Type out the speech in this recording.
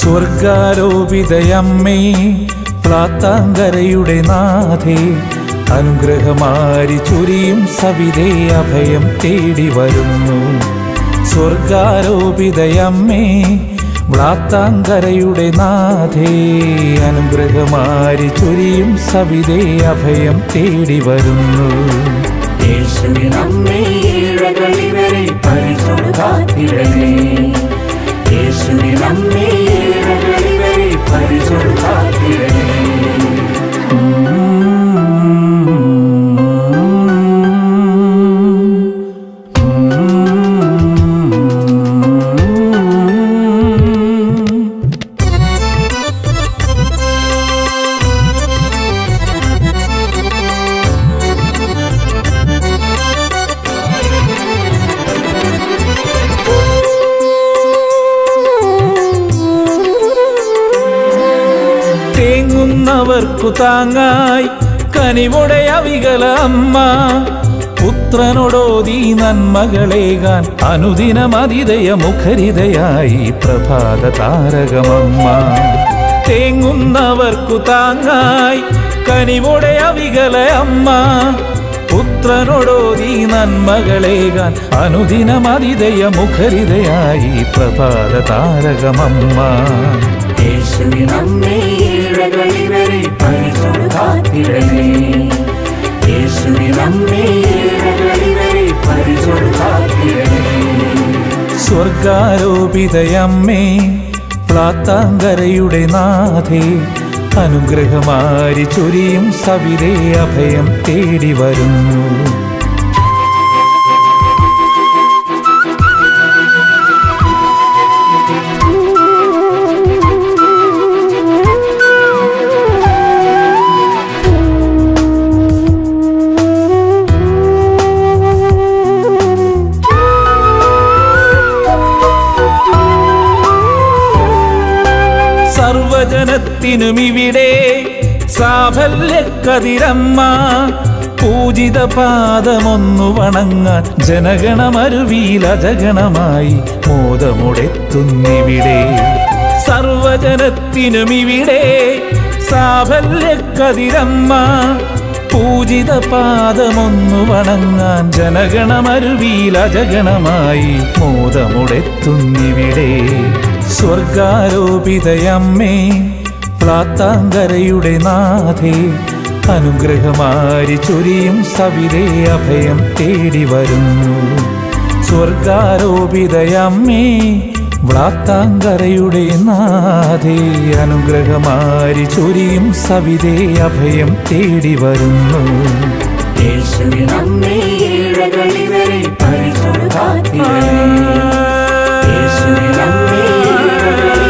സ്വർഗാരോപിതയമ്മേ പ്ലാത്താങ്കരയുടെ നാഥേ അനുഗ്രഹമാരി ചുരിയും സവിതേ അഭയം തേടി വരുന്നു സ്വർഗാരോപിതയമ്മേ വ്ളാത്താങ്കരയുടെ നാഥേ അനുഗ്രഹമാരി ചുരിയും സവിതേ അഭയം തേടി വരുന്നു യേശുവിനമ്മേ ഏഴകളിവരെ പരിചൊടു കാത്തിടണേ യേശുവിനമ്മേ ഏഴകളിവരെ പരിചൊടു കാത്തിടണേ തേങ്ങുന്നവർക്കു താങ്ങായി കനിവുടെ അവികല അമ്മ പുത്രനോടോതി നന്മകളേകാൻ അനുദിനമതിതയ മുഖരിതയായി പ്രഭാത താരകമമ്മ തേങ്ങുന്നവർക്കു താങ്ങായി കനിവുടെ അവികല അമ്മ പുത്രനോടോതി നന്മകളേകാൻ അനുദിനമതിതയ മുഖരിതയായി പ്രഭാത താരകമമ്മ യേശുവിനമ്മേ ഏഴകളിവരെ പരിചൊടു കാത്തിടണേ യേശുവിനമ്മേ ഏഴകളിവരെ പരിചൊടു കാത്തിടണേ സ്വർഗാരോപിതയമ്മേ പ്ലാത്താങ്കരയുടെ നാഥേ അനുഗ്രഹമാരി ചൊരിയും സവിതേ അഭയം തേടി വരുന്നു സർവജനത്തിനും ഇവിടെ സാഫല്യക്കതിരമ്മ പൂജിത പാദമൊന്നു വണങ്ങാൻ ജനഗണമരുവിയിലജഗണമായി മോദമുടെത്തുന്നിവിടെ സർവജനത്തിനും ഇവിടെ സാഫല്യക്കതിരമ്മ പൂജിത പാദമൊന്നു വണങ്ങാൻ ജനഗണമരുവിയിലജഗണമായി മോദമുടെത്തുന്നിവിടെ സ്വർഗാരോപിതയമ്മേ പ്ലാത്താങ്കരയുടെ നാഥേ അനുഗ്രഹമാരി ചൊരിയും സവിതേ അഭയം തേടി വരുന്നു സ്വർഗാരോപിതയമ്മേ വ്ളാത്താങ്കരയുടെ നാഥേ അനുഗ്രഹമാരി ചൊരിയും സവിതേ അഭയം തേടി വരുന്നു യേശുവിനമ്മേ ഏഴകളിവരെ പരിചൊടു കാത്തിടണേ യേശുവിനമ്മേ ഏഴകളിവരെ